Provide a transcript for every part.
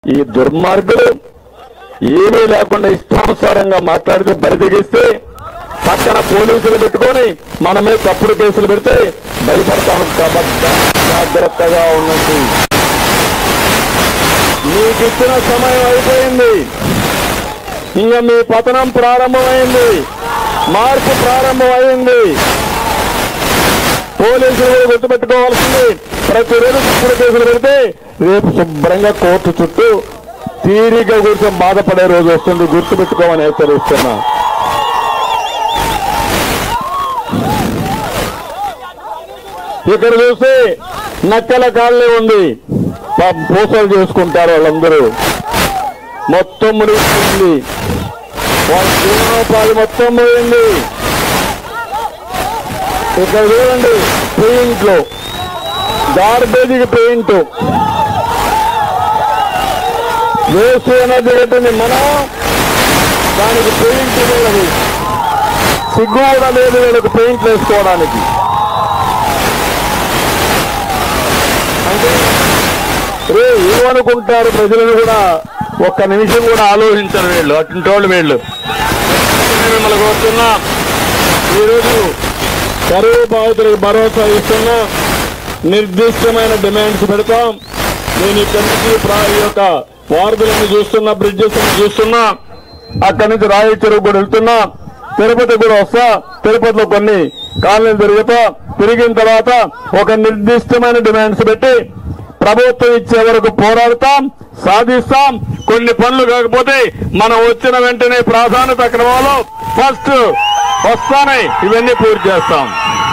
ఈ దుర్మార్గులు ఏమీ లేకుండా ఇష్టానుసారంగా మాట్లాడితే బరితెగిస్తే పక్కన పోలీసులు పెట్టుకొని మన మీద తప్పుడు కేసులు పెడితే భయపడతాం కాబట్టి జాగ్రత్తగా ఉండండి మీకు ఇచ్చిన సమయం అయిపోయింది ఇంకా మీ పతనం ప్రారంభమైంది మార్పు ప్రారంభమైంది పోలీసులు కూడా గుర్తుపెట్టుకోవాల్సింది ప్రతిరోజు తప్పుడు కేసులు పెడితే రేపు శుభ్రంగా కోర్టు చుట్టూ తీరిక కూర్చొని బాధపడే రోజు వస్తుంది గుర్తుపెట్టుకోమని హెచ్చరిస్తున్నా ఇక్కడ చూస్తే నక్కల కాళ్ళే ఉంది పాపం పూసలు చేసుకుంటారు వాళ్ళందరూ మొత్తం మునిగిపోయింది వాళ్ళ జీవనోపాధి మొత్తం పోయింది ఇక్కడ చూడండి పెయింట్లు గార్బేజ్కి పెయింట్ వేస్ట్ ఎనర్జీ పెట్టింది మనం దానికి పెయింట్ వీళ్ళది సిగ్గు కూడా లేదు వీళ్ళకి పెయింట్ వేసుకోవడానికి అంటే రే ఏమనుకుంటారు ప్రజలను కూడా ఒక్క నిమిషం కూడా ఆలోచించరు వీళ్ళు అటువంటి వాళ్ళు వీళ్ళు నేను మిమ్మల్ని కోరుతున్నా ఈరోజు కరువు బాధితులకు భరోసా ఇస్తున్నా నిర్దిష్టమైన డిమాండ్స్ పెడతాం నేను ఇక్కడి నుంచి ప్రా- ఈ యొక్క వార్డులను చూస్తున్నా బ్రిడ్జెస్ చూస్తున్నా అక్కడి నుంచి రాయి చెరువు కూడా వెళ్తున్నా తిరుపతి కూడా వస్తా తిరుపతిలో కొన్ని కాలనీలు తిరుగుతా తిరిగిన తర్వాత ఒక నిర్దిష్టమైన డిమాండ్స్ పెట్టి ప్రభుత్వం ఇచ్చే వరకు పోరాడతాం సాధిస్తాం కొన్ని పనులు కాకపోతే మనం వచ్చిన వెంటనే ప్రాధాన్యత క్రమంలో ఫస్ట్ వస్తానే ఇవన్నీ పూర్తి చేస్తాం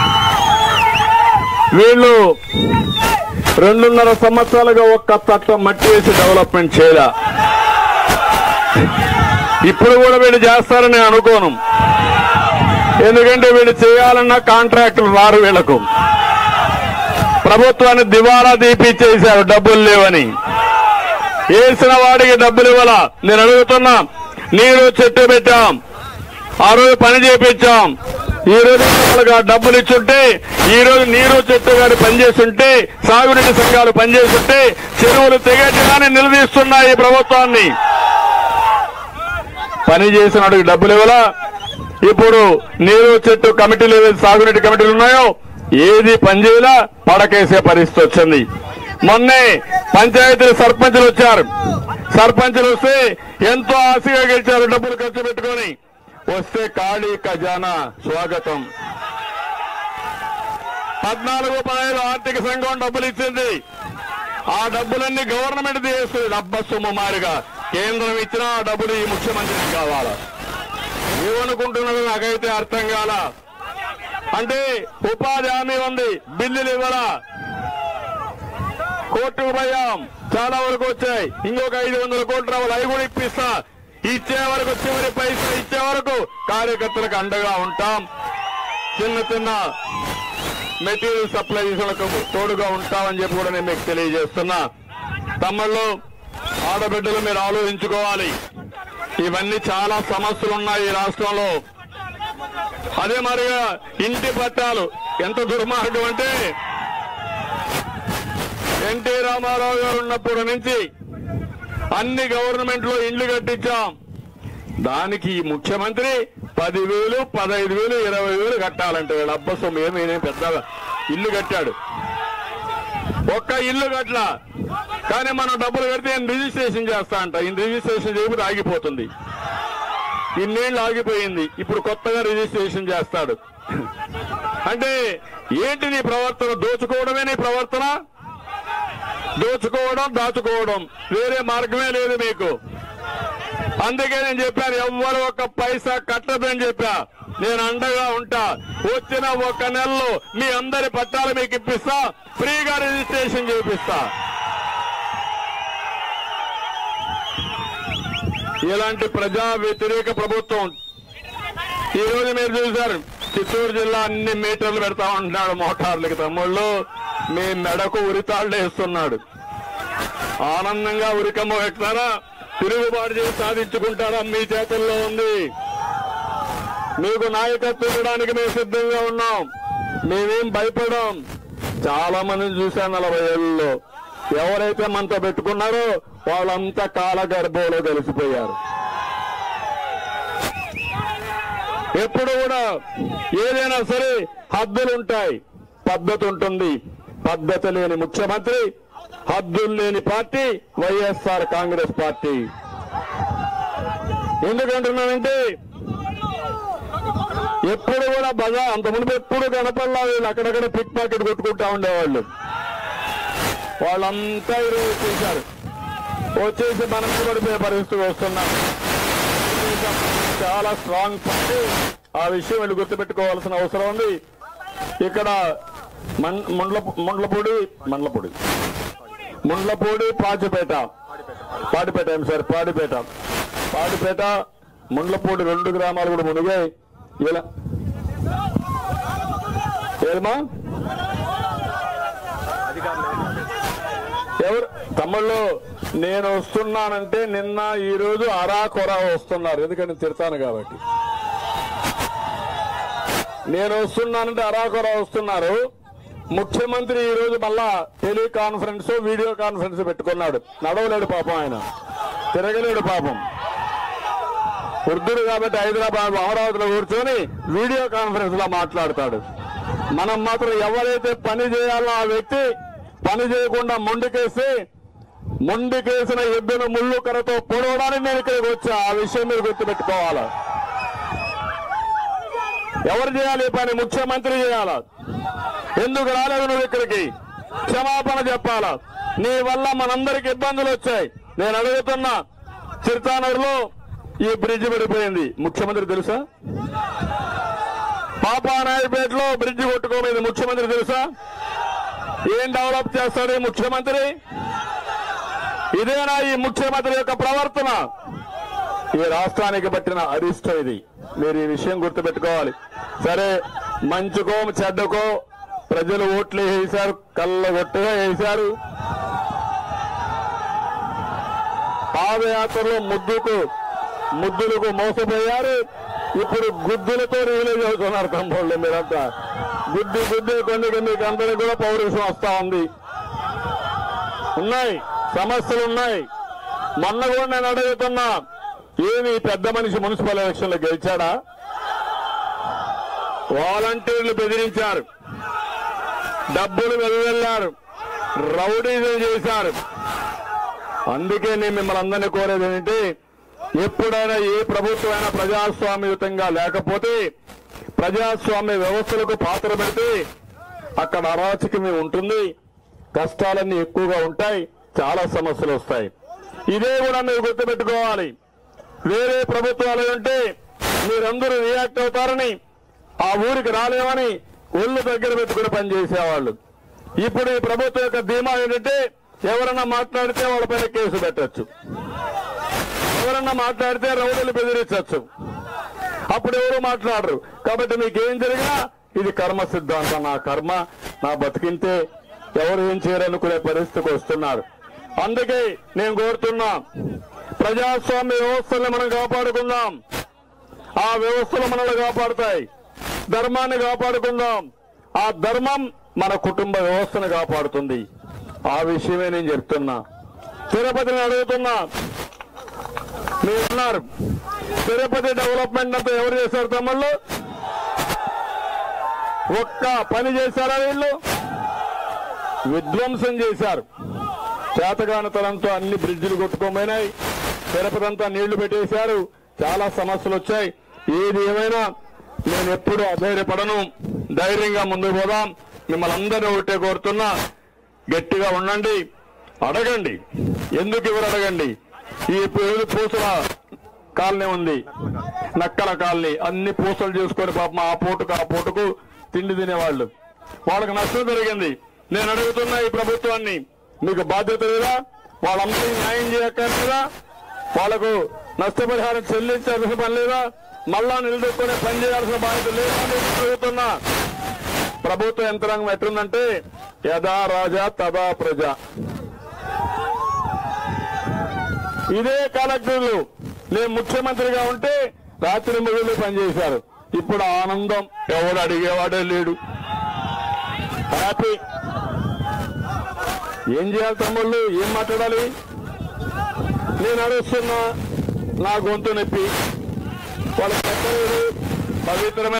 వీళ్ళు రెండున్నర సంవత్సరాలుగా ఒక్క తట్టం మట్టి వేసి డెవలప్మెంట్ చేయలే ఇప్పుడు కూడా వీళ్ళు చేస్తారని నేను అనుకోను ఎందుకంటే వీళ్ళు చేయాలన్న కాంట్రాక్టులు రారు వీళ్ళకు ప్రభుత్వాన్ని దివాలా తీపిచ్చేశారు డబ్బులు లేవని వేసిన వాడికి డబ్బులు ఇవ్వాల నేను అడుగుతున్నా నీరు చెట్టు పెట్టాం ఆ రోజు పని చేపించాం ఈ రోజు వాళ్ళకి ఆ డబ్బులు ఇచ్చుంటే ఈ రోజు నీరు చెట్టు గారి పనిచేస్తుంటే సాగునీటి సంఘాలు పనిచేస్తుంటే చెరువులు తెగేట్టుగానే నిలదీస్తున్నాయి ఈ ప్రభుత్వాన్ని పని చేసిన వాడికి డబ్బులు ఇవ్వాలా ఇప్పుడు నీరు చెట్టు కమిటీలు ఏదైతే సాగునీటి కమిటీలు ఉన్నాయో ఏది పనిచేయలా పడకేసే పరిస్థితి వచ్చింది మొన్నే పంచాయతీ సర్పంచులు వచ్చారు సర్పంచులు వస్తే ఎంతో ఆశగా గెలిచారు డబ్బులు ఖర్చు పెట్టుకొని వస్తే ఖాళీ ఖజానా స్వాగతం పద్నాలుగు పదహైదు ఆర్థిక సంఘం డబ్బులు ఇచ్చింది ఆ డబ్బులన్నీ గవర్నమెంట్ తీస్తుంది డబ్బ సొమ్ము మారిగా కేంద్రం ఇచ్చిన ఆ డబ్బులు ఈ ముఖ్యమంత్రికి కావాలా ఏమనుకుంటున్నదో నాకైతే అర్థం కాల అంటే ఉపాధి హామీ ఉంది బిల్లులు ఇవ్వరా కోర్టుకు పోయాం చాలా వరకు వచ్చాయి ఇంకొక ఐదు వందల కోట్లు రావాలి అవి కూడా ఇప్పిస్తా ఇచ్చే వరకు చివరి పైసలు ఇచ్చే వరకు కార్యకర్తలకు అండగా ఉంటాం చిన్న చిన్న మెటీరియల్ సప్లై చేసేలకు తోడుగా ఉంటామని చెప్పి కూడా నేను మీకు తెలియజేస్తున్నా తమ్ముళ్ళు ఆడబిడ్డలు మీరు ఆలోచించుకోవాలి ఇవన్నీ చాలా సమస్యలు ఉన్నాయి ఈ రాష్ట్రంలో అదే మరిగా ఇంటి పట్టాలు ఎంత దుర్మార్గం అంటే ఎన్టీ రామారావు గారు ఉన్నప్పటి నుంచి అన్ని గవర్నమెంట్ లో ఇండ్లు కట్టించాం దానికి ఈ ముఖ్యమంత్రి పదివేలు పదహైదు వేలు ఇరవై వేలు కట్టాలంటే వీళ్ళ అబ్బ సొమ్ము ఏమీ ఏమీ పెద్ద ఇల్లు కట్టాడు ఒక్క ఇల్లు కట్ల కానీ మనం డబ్బులు కడితే ఈయన రిజిస్ట్రేషన్ చేస్తా అంట ఈయన రిజిస్ట్రేషన్ చేయకపోతే ఆగిపోతుంది ఇన్నేళ్ళు ఆగిపోయింది ఇప్పుడు కొత్తగా రిజిస్ట్రేషన్ చేస్తాడు అంటే ఏంటి నీ ప్రవర్తన దోచుకోవడమే నీ ప్రవర్తన దోచుకోవడం దాచుకోవడం వేరే మార్గమే లేదు మీకు అందుకే నేను చెప్పాను ఎవ్వరు ఒక పైసా కట్టదని చెప్పా నేను అండగా ఉంటా వచ్చిన ఒక నెలలో మీ అందరి పట్టాలు మీకు ఇప్పిస్తా ఫ్రీగా రిజిస్ట్రేషన్ చేపిస్తా ఇలాంటి ప్రజా వ్యతిరేక ప్రభుత్వం ఈ రోజు మీరు చూశారు చిత్తూరు జిల్లా అన్ని మీటర్లు పెడతా ఉంటున్నాడు మోటార్లకి తమ్ముళ్ళు మీ మెడకు ఉరితాళ్ళు వేస్తున్నాడు ఆనందంగా ఉరికమ్మ ఎక్కుతారా తిరుగుబాటు చేసి సాధించుకుంటారా మీ చేతుల్లో ఉంది మీకు నాయకత్వం ఇవ్వడానికి మేము సిద్ధంగా ఉన్నాం మేమేం భయపడం చాలా మందిని చూశాను నలభై ఏళ్ళలో ఎవరైతే మనతో పెట్టుకున్నారో వాళ్ళంతా కాలగర్భంలో కలిసిపోయారు ఎప్పుడు కూడా ఏదైనా సరే హద్దులు ఉంటాయి పద్ధతి ఉంటుంది పద్ధతి లేని ముఖ్యమంత్రి హద్దులు లేని పార్టీ వైఎస్ఆర్ కాంగ్రెస్ పార్టీ ఎందుకంటున్నానంటే ఎప్పుడు కూడా బజా అంత మునుపు ఎప్పుడు కనపడలా వీళ్ళు అక్కడక్కడ పిక్ పాకెట్ కొట్టుకుంటా ఉండేవాళ్ళు వాళ్ళంతా ఈరోజు వచ్చేసారు వచ్చేసి మనం పడిపోయే పరిస్థితి వస్తున్నాం చాలా స్ట్రాంగ్ పార్టీ ఆ విషయం వీళ్ళు గుర్తుపెట్టుకోవాల్సిన అవసరం ఉంది ఇక్కడ మన్ ముండ్ల ముండ్లపూడి మండ్లపూడి ముండ్లపూడి పాచిపేట పాడిపేట ఏం సార్ పాడిపేట పాడిపేట ముండ్లపూడి రెండు గ్రామాలు కూడా మునిగాయి ఇలా ఏమా ఎవరు తమ్ముళ్ళు నేను వస్తున్నానంటే నిన్న ఈ రోజు అరా కొర వస్తున్నారు ఎందుకంటే తిడతాను కాబట్టి నేను వస్తున్నానంటే అరాకొర వస్తున్నారు ముఖ్యమంత్రి ఈ రోజు మళ్ళా టెలికాన్ఫరెన్స్ వీడియో కాన్ఫరెన్స్ పెట్టుకున్నాడు నడవలేడు పాపం ఆయన తిరగలేడు పాపం వృద్ధుడు కాబట్టి హైదరాబాద్ అమరావతిలో కూర్చొని వీడియో కాన్ఫరెన్స్ లో మాట్లాడతాడు మనం మాత్రం ఎవరైతే పని చేయాలో ఆ వ్యక్తి పని చేయకుండా మొండికేసి మొండికేసిన ఎద్దును ముళ్ళు కర్రతో పొడవడానికి నేను ఇక్కడికి వచ్చా ఆ విషయం మీరు గుర్తుపెట్టుకోవాలి ఎవరు చేయాలి ఈ పని ముఖ్యమంత్రి చేయాలా ఎందుకు రాలేదు నువ్వు ఇక్కడికి క్షమాపణ చెప్పాలా నీ వల్ల మనందరికి ఇబ్బందులు వచ్చాయి నేను అడుగుతున్నా చిరుతానూరులో ఈ బ్రిడ్జ్ పడిపోయింది ముఖ్యమంత్రి తెలుసా పాపానాయుడుపేటలో బ్రిడ్జ్ కొట్టుకోమైంది ముఖ్యమంత్రి తెలుసా ఏం డెవలప్ చేస్తాడు ఈ ముఖ్యమంత్రి ఇదేనా ఈ ముఖ్యమంత్రి యొక్క ప్రవర్తన ఈ రాష్ట్రానికి పట్టిన అరిష్టం ఇది మీరు ఈ విషయం గుర్తుపెట్టుకోవాలి సరే మంచుకో చెడ్డకో ప్రజలు ఓట్లు వేశారు కళ్ళగొట్టుగా వేశారు పాదయాత్రలో ముద్దుకు ముద్దులకు మోసపోయారు ఇప్పుడు గుద్దులతో రిలీజ్ అవుతున్నారు తమ్ముళ్ళు మీరంతా గుద్దు గుద్దు కొన్ని మీకు అందరికి కూడా పౌరుషం వస్తా ఉంది ఉన్నాయి సమస్యలు ఉన్నాయి మొన్న కూడా నేను అడుగుతున్నా ఏమి ఈ పెద్ద మనిషి మున్సిపల్ ఎలక్షన్ లో గెలిచాడా వాలంటీర్లు బెదిరించారు డబ్బులు వెలువెళ్లారు రౌడీజం చేశారు అందుకే నేను మిమ్మల్ని అందరినీ కోరేది ఏంటంటే ఎప్పుడైనా ఏ ప్రభుత్వమైనా ప్రజాస్వామ్యయుతంగా లేకపోతే ప్రజాస్వామ్య వ్యవస్థలకు పాత్ర పెడితే అక్కడ అరాచకమే ఉంటుంది కష్టాలన్నీ ఎక్కువగా ఉంటాయి చాలా సమస్యలు వస్తాయి ఇదే కూడా మీరు గుర్తుపెట్టుకోవాలి వేరే ప్రభుత్వాలు ఉంటే మీరందరూ రియాక్ట్ అవుతారని ఆ ఊరికి రాలేమని ఒళ్ళు దగ్గర పెట్టుకుని పనిచేసేవాళ్ళు ఇప్పుడు ఈ ప్రభుత్వం యొక్క ధీమా ఏంటంటే ఎవరన్నా మాట్లాడితే వాళ్ళపైన కేసు పెట్టచ్చు ఎవరన్నా మాట్లాడితే రౌడీలు బెదిరించవచ్చు అప్పుడు ఎవరు మాట్లాడరు కాబట్టి మీకు ఏం జరిగినా ఇది కర్మ సిద్ధాంతం నా కర్మ నా బతికింతే ఎవరు ఏం చేయరనుకునే పరిస్థితికి వస్తున్నారు అందుకే నేను కోరుతున్నా ప్రజాస్వామ్య వ్యవస్థల్ని మనం కాపాడుకుందాం ఆ వ్యవస్థలు మనల్ని కాపాడుతాయి ధర్మాన్ని కాపాడుకుందాం ఆ ధర్మం మన కుటుంబ వ్యవస్థను కాపాడుతుంది ఆ విషయమే నేను చెప్తున్నా తిరుపతిని అడుగుతున్నా మీరున్నారు తిరుపతి డెవలప్మెంట్ అంతా ఎవరు చేశారు తమ్ముళ్ళు ఒక్క పని చేశారా వీళ్ళు విధ్వంసం చేశారు చేతగానితనంతో అన్ని బ్రిడ్జిలు కొట్టుకోమైనాయి తిరుపతి అంతా నీళ్లు పెట్టేశారు చాలా సమస్యలు వచ్చాయి ఏది ఏమైనా నేను ఎప్పుడు అధైర్యపడను ధైర్యంగా ముందుకు పోదాం మిమ్మల్ని అందరినీ ఒకటే కోరుతున్నా గట్టిగా ఉండండి అడగండి ఎందుకు ఎవరు అడగండి ఈ పేరు పూసల కాలనీ ఉంది నక్కల కాలనీ అన్ని పూసలు చేసుకొని పాపం ఆ పూటకు ఆ పూటకు తిండి తినేవాళ్ళు వాళ్ళకి నష్టం జరిగింది నేను అడుగుతున్నా ఈ ప్రభుత్వాన్ని మీకు బాధ్యత లేదా వాళ్ళందరికీ న్యాయం చేయక్కర్లేదా వాళ్ళకు నష్టపరిహారం చెల్లించాల్సిన పని లేదా మళ్ళా నిలదొక్కునే పని చేయాల్సిన బాధ్యత లేదా అని నేను అడుగుతున్నా ప్రభుత్వ యంత్రాంగం ఎట్లుందంటే యథా రాజా తదా ప్రజ ఇదే కలెక్టర్లు నేను ముఖ్యమంత్రిగా ఉంటే రాత్రి మొదలు పనిచేశారు ఇప్పుడు ఆనందం ఎవడు అడిగేవాడే లేడు హ్యాపీ ఏం చేయాలి తమ్ముళ్ళు ఏం మాట్లాడాలి నేను అరుస్తున్నా నా గొంతు నొప్పి వాళ్ళ పెద్దలు పవిత్రమైన